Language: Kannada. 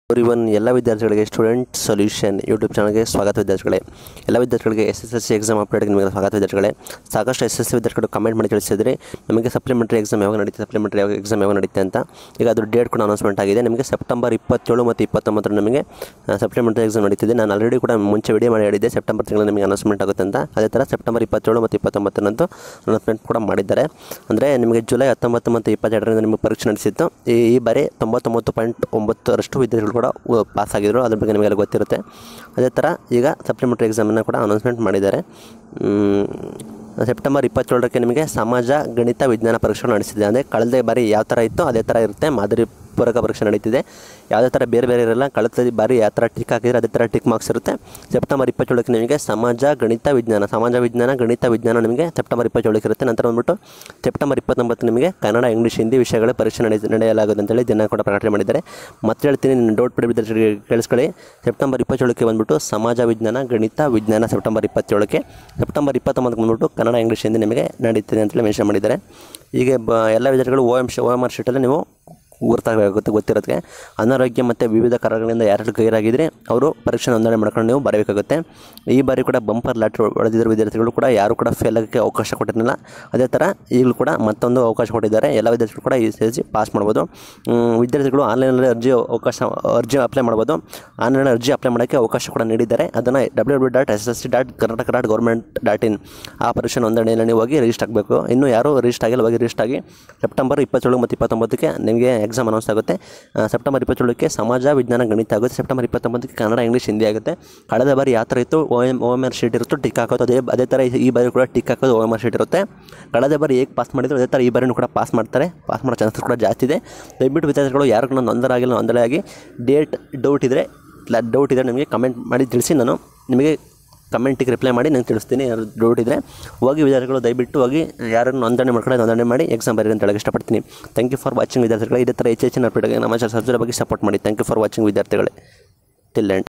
ಇವನ್ ಎಲ್ಲ ವಿದ್ಯಾರ್ಥಿಗಳಿಗೆ ಸ್ಟೂಡೆಂಟ್ ಸೊಲ್ಯೂಷನ್ ಯೂಟ್ಯೂಬ್ ಚಾನಲ್ಗೆ ಸ್ವಾಗತ ವಿದ್ಯಾರ್ಥಿಗಳೇ ಎಲ್ಲ ವಿದ್ಯಾರ್ಥಿಗಳಿಗೆ S S L C exam ಅಪ್ಡೇಟ್ಗೆ ನಿಮಗೆ ಸ್ವಾಗತ ವಿದ್ಯಾರ್ಥಿಗಳೇ ಸಾಕಷ್ಟು ಎಸ್ ಎಸ್ ಸಿ ವಿದ್ಯಾರ್ಥಿಗಳು ಕಮೆಂಟ್ ಮಾಡಿ ತಿಳಿಸಿದ್ರೆ ನಮಗೆ ಸಪ್ಲಿಮೆಂಟರಿ ಎಕ್ಸಾಮ್ ಯಾವಾಗ ನಡೀತೆ ಸಪ್ಲಿಮೆಂಟರಿ ಯಾವಾಗ ಎಕ್ಸಾಮ್ ಯಾವಾಗ ನಡೀತೆ ಅಂತ ಈಗ ಅದು ಡೇಟ್ ಕೂಡ ಅನೌನ್ಸ್ಮೆಂಟ್ ಆಗಿದೆ ನಿಮಗೆ ಸೆಪ್ಟೆಂಬರ್ ಇಪ್ಪತ್ತೇಳು ಮತ್ತು ಇಪ್ಪತ್ತೊಂಬತ್ತರ ನಮಗೆ ಸಪ್ಲಿಮೆಂಟರಿ ಎಕ್ಸಾಮ್ ನಡೀತಿದೆ ನಾನು ಆಲ್ರೆಡಿ ಕೂಡ ಮುಂಚೆ ವಿಡಿಯೋ ಮಾಡಿ ಹೇಳಿದ್ದೆ ಸೆಪ್ಟೆಂಬರ್ ತಿಂಗಳು ನಿಮಗೆ ಅನೌನ್ಸ್ಮೆಂಟ್ ಆಗುತ್ತೆ ಅಂತ ಅದೇ ಥರ ಸೆಪ್ಟೆಂಬರ್ ಇಪ್ಪತ್ತೇಳು ಮತ್ತು ಇಪ್ಪತ್ತೊಂಬತ್ತರಂದು ಅನೌನ್ಸ್ಮೆಂಟ್ ಕೂಡ ಮಾಡಿದ್ದಾರೆ ಅಂದರೆ ನಿಮಗೆ ಜುಲೈ ಹತ್ತೊಂಬತ್ತು ಮತ್ತು ಇಪ್ಪತ್ತೆರಡರಿಂದ ನಿಮಗೆ ಪರೀಕ್ಷೆ ನಡೆಸಿತ್ತು ಈ ಈ ಬಾರಿ ತೊಂಬತ್ತೊಂಬತ್ತು ಪಾಯಿಂಟ್ ಒಂಬತ್ತರಷ್ಟು ವಿದ್ಯಾರ್ಥಿಗಳು ಕೂಡ ಪಾಸ್ ಆಗಿದ್ರು ಅದ್ರ ಬಗ್ಗೆ ನಿಮಗೆಲ್ಲ ಗೊತ್ತಿರುತ್ತೆ ಅದೇ ಥರ ಈಗ ಸಪ್ಲಿಮೆಂಟ್ರಿ ಎಕ್ಸಾಮನ್ನು ಕೂಡ ಅನೌನ್ಸ್ಮೆಂಟ್ ಮಾಡಿದ್ದಾರೆ ಮ್, ಸೆಪ್ಟೆಂಬರ್ ಇಪ್ಪತ್ತೇಳರಕ್ಕೆ ನಿಮಗೆ ಸಮಾಜ ಗಣಿತ ವಿಜ್ಞಾನ ಪರೀಕ್ಷೆ ನಡೆಸಿದೆ ಅಂದರೆ ಕಳೆದ ಬಾರಿ ಯಾವ ಥರ ಇತ್ತು ಅದೇ ಥರ ಇರುತ್ತೆ ಮಾದರಿ ಪೂರಕ ಪರೀಕ್ಷೆ ನಡೀತಿದೆ ಯಾವುದೇ ಥರ ಬೇರೆ ಬೇರೆ ಇರಲ್ಲ ಕಳೆದ ಬಾರಿ ಯಾವ ಥರ ಟಿಕ್ ಹಾಕಿದ್ರೆ ಅದೇ ಥರ ಟಿಕ್ ಮಾರ್ಕ್ಸ್ ಇರುತ್ತೆ ಸೆಪ್ಟೆಂಬರ್ ಇಪ್ಪತ್ತೇಳಕ್ಕೆ ನಿಮಗೆ ಸಮಾಜ ಗಣಿತ ವಿಜ್ಞಾನ ಸಮಾಜ ವಿಜ್ಞಾನ ಗಣಿತ ವಿಜ್ಞಾನ ನಿಮಗೆ ಸೆಪ್ಟೆಂಬರ್ ಇಪ್ಪತ್ತೇಳಕ್ಕೆ ಇರುತ್ತೆ ನಂತರ ಬಂದ್ಬಿಟ್ಟು ಸೆಪ್ಟೆಂಬರ್ ಇಪ್ಪತ್ತೊಂಬತ್ತು ನಿಮಗೆ ಕನ್ನಡ ಇಂಗ್ಲೀಷ್ ಹಿಂದಿ ವಿಷಯಗಳ ಪರೀಕ್ಷೆ ನಡೆ ನಡೆಯಲಾಗುತ್ತೆ ಅಂತೇಳಿ ದಿನ ಕೂಡ ಪ್ರಕಟಣೆ ಮಾಡಿದ್ದಾರೆ ಮತ್ತೆ ಹೇಳ್ತೀನಿ ನಿಮ್ಮ ಡೌಟ್ ಪಡಿ ವಿದ್ಯಾರ್ಥಿಗಳಿಗೆ ಕೇಳಿಸ್ಕೊಳ್ಳಿ ಸೆಪ್ಟೆಂಬರ್ ಇಪ್ಪತ್ತೇಳಕ್ಕೆ ಬಂದ್ಬಿಟ್ಟು ಸಮಾಜ ವಿಜ್ಞಾನ ಗಣಿತ ವಿಜ್ಞಾನ ಸೆಪ್ಟೆಂಬರ್ ಇಪ್ಪತ್ತೇಳಕ್ಕೆ ಸೆಪ್ಟೆಂಬರ್ ಇಪ್ಪತ್ತೊಂಬತ್ತಕ್ಕೆ ಬಂದ್ಬಿಟ್ಟು ಕನ್ನಡ ಇಂಗ್ಲೀಷ್ ಹಿಂದಿ ನಿಮಗೆ ನಡೀತಿದೆ ಅಂತೇಳಿ ಮೆನ್ಷನ್ ಮಾಡಿದ್ದಾರೆ ಹೀಗೆ ಬ ಎಲ್ಲ ವಿದ್ಯಾರ್ಥಿಗಳು ಓ ಎಮ್ ಶಿ ಓ ಎಮ್ ಆರ್ ಶೀಟಲ್ಲಿ ನೀವು ಗುರುತಾಗಬೇಕಾಗುತ್ತೆ ಗೊತ್ತಿರೋದಕ್ಕೆ ಅನಾರೋಗ್ಯ ಮತ್ತು ವಿವಿಧ ಕಾರಣಗಳಿಂದ ಯಾರು ಗೈರಾಗಿದ್ದರೆ ಅವರು ಪರೀಕ್ಷೆ ನೋಂದಣಿ ಮಾಡ್ಕೊಂಡು ನೀವು ಬರಬೇಕಾಗುತ್ತೆ ಈ ಬಾರಿ ಕೂಡ ಬಂಪರ್ ಲಾಟ್ರಿ ಹೊಡೆದಿರೋ ವಿದ್ಯಾರ್ಥಿಗಳು ಕೂಡ ಯಾರು ಕೂಡ ಫೇಲ್ ಆಗೋಕ್ಕೆ ಅವಕಾಶ ಕೊಟ್ಟಿರಲಿಲ್ಲ ಅದೇ ಥರ ಈಗಲೂ ಕೂಡ ಮತ್ತೊಂದು ಅವಕಾಶ ಕೊಟ್ಟಿದ್ದಾರೆ ಎಲ್ಲ ವಿದ್ಯಾರ್ಥಿಗಳು ಕೂಡ ಈ ಸಿ ಪಾಸ್ ಮಾಡ್ಬೋದು ಮ್, ವಿದ್ಯಾರ್ಥಿಗಳು ಆನ್ಲೈನಲ್ಲಿ ಅರ್ಜಿ ಅವಕಾಶ ಅರ್ಜಿ ಅಪ್ಲೈ ಮಾಡ್ಬೋದು ಆನ್ಲೈನ್ ಅರ್ಜಿ ಅಪ್ಲೈ ಮಾಡೋಕ್ಕೆ ಅವಕಾಶ ಕೂಡ ನೀಡಿದ್ದಾರೆ ಅದನ್ನು W W dot S S C dot Karnataka dot government dot in ಆ ಪರೀಕ್ಷೆ ನೋಂದಣಿಯಲ್ಲಿ ನೀವು ಹೋಗಿ ರಿಜಿಸ್ಟರ್ ಆಗಬೇಕು ಇನ್ನೂ ಯಾರು ರಿಜಿಸ್ಟರ್ ಆಗಿಲ್ಲ ಹೋಗಿ ರಿಜಿಸ್ಟರ್ ಆಗಿ ಸೆಪ್ಟೆಂಬರ್ ಇಪ್ಪತ್ತೇಳು ಮತ್ತು ಇಪ್ಪತ್ತೊಂಬತ್ತಕ್ಕೆ ನಿಮಗೆ ಎಕ್ಸಾಮ್ ಅನೌನ್ಸ್ ಆಗುತ್ತೆ ಆ, ಸೆಪ್ಟೆಂಬರ್ ಇಪ್ಪತ್ತೇಳಕ್ಕೆ ಸಮಾಜ ವಿಜ್ಞಾನ ಗಣಿತ ಆಗುತ್ತೆ ಸೆಪ್ಟೆಂಬರ್ ಇಪ್ಪತ್ತೊಂಬತ್ತಕ್ಕೆ ಕನ್ನಡ ಇಂಗ್ಲೀಷ್ ಹಿಂದಿ ಆಗುತ್ತೆ ಕಳೆದ ಬಾರಿ ಯಾವ ಥರ ಇತ್ತು O M O M R sheet ಇರುತ್ತೋ ಟಿಕ್ ಹಾಕೋದು ಅದೇ ಅದೇ ಥರ ಈ- ಈ ಬಾರಿ ಕೂಡ ಟಿಕ್ ಹಾಕೋದು ಓ ಎಮ್ ಆರ್ ಶೀಟ್ ಇರುತ್ತೆ ಕಳೆದ ಬಾರಿ ಹೇಗೆ ಪಾಸ್ ಮಾಡಿದ್ರು ಅದೇ ಥರ ಈ ಬಾರಿನೂ ಕೂಡ ಪಾಸ್ ಮಾಡ್ತಾರೆ ಪಾಸ್ ಮಾಡೋ ಚಾನ್ಸಸ್ ಕೂಡ ಜಾಸ್ತಿ ಇದೆ ದಯವಿಟ್ಟು ವಿದ್ಯಾರ್ಥಿಗಳು ಯಾರು ಕೂಡ ನೊಂದರ ಆಗಿಲ್ಲ ನೊಂದರ ಆಗಿ ಡೇಟ್ ಡೌಟ್ ಇದ್ದರೆ ಡೌಟ್ ಇದ್ದರೆ ನಿಮಗೆ ಕಮೆಂಟ್ ಮಾಡಿ ತಿಳಿಸಿ ನಾನು ನಿಮಗೆ ಕಮೆಂಟಿಗೆ ರಿಪ್ಲೈ ಮಾಡಿ ನಾನು ತಿಳಿಸ್ತೀನಿ ಯಾರು ಡೌಟ್ ಇದ್ದರೆ ಹೋಗಿ ವಿದ್ಯಾರ್ಥಿಗಳು ದಯವಿಟ್ಟು ಹೋಗಿ ಯಾರನ್ನು ನೋಂದಣಿ ಮಾಡ್ಕೊಂಡು ನೋಂದಣಿ ಮಾಡಿ ಎಕ್ಸಾಮ್ ಬರೀರಿ ಅಂತ ಹೇಳಕ್ಕೆ ಇಷ್ಟಪಡ್ತೀನಿ ಥ್ಯಾಂಕ್ ಯು ಫಾರ್ ವಾಚಿಂಗ್ ವಿದ್ಯಾರ್ಥಿಗಳು ಇದೇ ಥರ ಹೆಚ್ಚು ಹೆಚ್ಚಿನ ಅಪ್ಡೇಟ್ಗೆ ನಮ್ಮ ಚಾನಲ್ ಸಬ್ಸ್ಕ್ರೈಬ್ ಆಗಿ ಸಪೋರ್ಟ್ ಮಾಡಿ ಥ್ಯಾಂಕ್ ಯು ಫಾರ್ ವಾಚಿಂಗ್ ವಿದ್ಯಾರ್ಥಿಗಳೇ ಟಿಲ್ ಎಂಡ್